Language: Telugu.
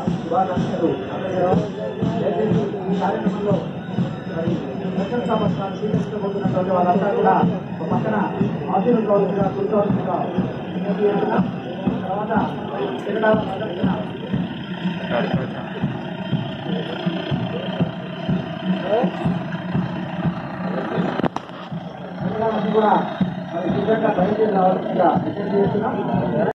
శుభాకాంక్షలు దయచేసి ఈ కార్యక్రమంలో మరి ప్రశంసా పత్రాలు స్వీకరించబోతున్నటువంటి వాళ్ళంతా కూడా ఒక పక్కన ఆశీర్వదిగా కూర్చోవలసిందిగా విజ్ఞప్తి చేస్తున్నాం తర్వాత తిరగడం ప్రదర్శన కూడా మరి సిద్ధంగా బయలుదేరి రావాల్సిందిగా విజ్ఞప్తి చేస్తున్నాం